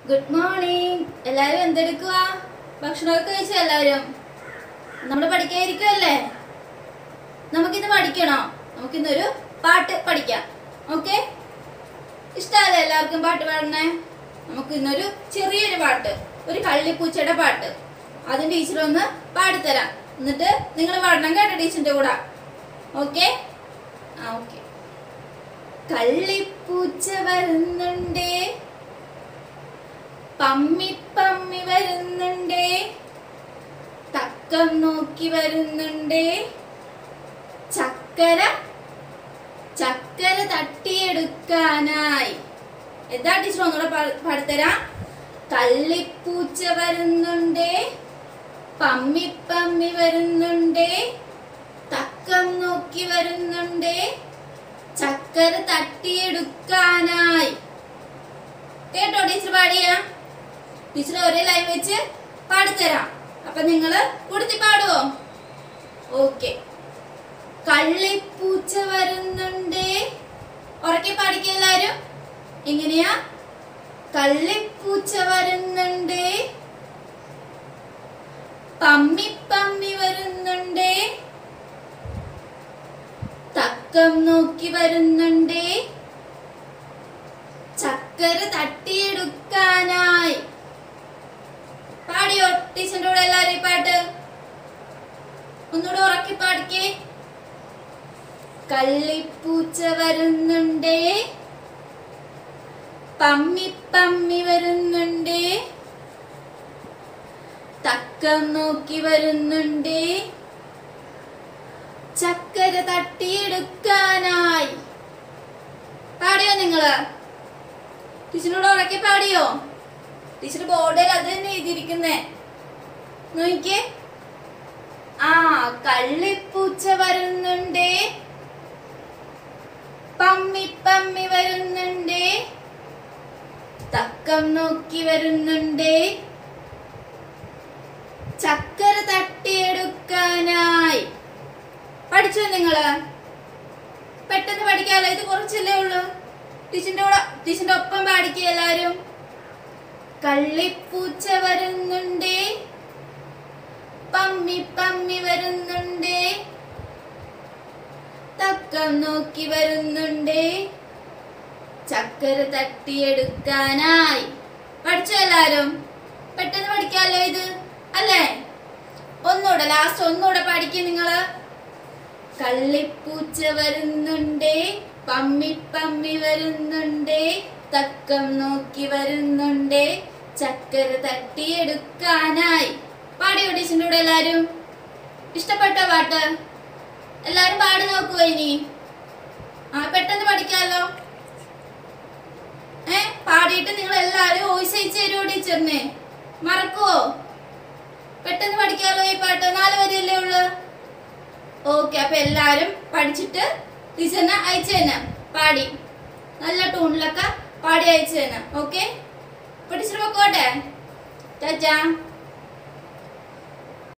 good morning എല്ലാവരും എന്തെടുക്കുക ഭക്ഷണമൊക്കെ കഴിച്ചോ എല്ലാവരും നമ്മൾ പഠിക്കാതിരിക്കുമല്ലേ നമുക്കിന്ന് പഠിക്കണോ നമുക്കിന്നൊരു പാട്ട് പഠിക്കാം ഓക്കെ ഇഷ്ടമല്ലേ എല്ലാവർക്കും പാട്ട് പാടണേ നമുക്ക് ഇന്നൊരു ചെറിയൊരു പാട്ട് ഒരു കള്ളിപ്പൂച്ചയുടെ പാട്ട് അതിന് ടീച്ചർ ഒന്ന് പാടിത്തരാം എന്നിട്ട് നിങ്ങൾ പാടണം കേട്ടോ ടീച്ചറിന്റെ കൂടെ ഓക്കെ ആ ഓക്കെ കള്ളിപ്പൂച്ച വരുന്നുണ്ടേ പമ്മി പമ്മി വരുന്നുണ്ടേ തക്കം നോക്കി വരുന്നുണ്ടേ ചക്കര ചക്കര തട്ടിയെടുക്കാനായി എന്താ ടീച്ചർ ഒന്നുകൂടെ പാ- പാടിത്തരാം കള്ളിപ്പൂച്ച വരുന്നുണ്ടേ പമ്മി പമ്മി വരുന്നുണ്ടേ തക്കം നോക്കി വരുന്നുണ്ടേ ചക്കര തട്ടിയെടുക്കാനായി കേട്ടോ ടീച്ചർ പാടിയ ടീച്ചർ ഒരേ ലൈൻ വെച്ച് പാടിത്തരാം അപ്പൊ നിങ്ങള് കൊടുത്തി പാടുവോ ഓക്കെ കള്ളിപ്പൂച്ച വരുന്നുണ്ടേ ഉറക്കെ പാടിക്ക എല്ലാരും എങ്ങനെയാ കള്ളിപ്പൂച്ച വരുന്നുണ്ടേ പമ്മി പമ്മി വരുന്നുണ്ടേ തക്കം നോക്കി വരുന്നുണ്ടേ ചക്കര തട്ടിയെടുക്കാനായി പാടിയോ ടീച്ചറിന്റെ കൂടെ എല്ലാരും ഈ പാട്ട് ഒന്നുകൂടെ ഉറക്കി പാടിക്കേ കള്ളിപ്പൂച്ച വരുന്നുണ്ടേ പമ്മി പമ്മി വരുന്നുണ്ടേ തക്കം നോക്കി വരുന്നുണ്ടേ ചക്കര തട്ടിയെടുക്കാനായി പാടിയോ നിങ്ങള് ടീച്ചറിനോട് ഉറക്കെ പാടിയോ ടീച്ചർ ബോർഡിൽ അത് തന്നെ എഴുതിയിരിക്കുന്നേ നോക്കിയേ ആ കള്ളിപ്പൂച്ച വരുന്നുണ്ടേ പമ്മി പമ്മി വരുന്നുണ്ടേ തക്കം നോക്കി വരുന്നുണ്ടേ ചക്കര തട്ടിയെടുക്കാനായി പഠിച്ചോ നിങ്ങള് പെട്ടെന്ന് പഠിക്കാലോ ഇത് കുറച്ചല്ലേ ഉള്ളൂ ടീച്ചറിന്റെ കൂടെ ടീച്ചറിന്റെ ഒപ്പം പാടിക്കുക എല്ലാരും കള്ളിപ്പൂച്ച വരുന്നുണ്ടേ പമ്മി പമ്മി വരുന്നുണ്ടേ തക്കം നോക്കി വരുന്നുണ്ടേ ചക്കര തട്ടിയെടുക്കാനായി പഠിച്ചോ എല്ലാരും പെട്ടെന്ന് പഠിക്കാലോ ഇത് അല്ലേ ഒന്നുകൂടെ ലാസ്റ്റ് ഒന്നുകൂടെ പഠിക്കും നിങ്ങള് കള്ളിപ്പൂച്ച വരുന്നുണ്ടേ പമ്മി പമ്മി വരുന്നുണ്ടേ തക്കം നോക്കി വരുന്നുണ്ടേ ചക്കര തട്ടിയെടുക്കാനായി പാടിയോ ടീച്ചറിന്റെ കൂടെ എല്ലാരും ഇഷ്ടപ്പെട്ടോ പാട്ട് എല്ലാരും പാടി നോക്കുവോ ഇനി ആ പെട്ടെന്ന് പഠിക്കാലോ ഏ പാടിയിട്ട് നിങ്ങൾ എല്ലാരും വോയിസ് അയച്ചു തരുമോ ടീച്ചറിനെ മറക്കുവോ പെട്ടെന്ന് പഠിക്കാലോ ഈ പാട്ട് നാല് വരെയല്ലേ ഉള്ളു ഓക്കെ അപ്പൊ എല്ലാരും പഠിച്ചിട്ട് ടീച്ചറിനെ അയച്ചു തന്നെ പാടി നല്ല ടൂണിലൊക്കെ പാടി അയച്ചു തന്നെ ഓക്കെ അപ്പൊ ടീച്ചർ പൊക്കോട്ടെ ചാച്ചാ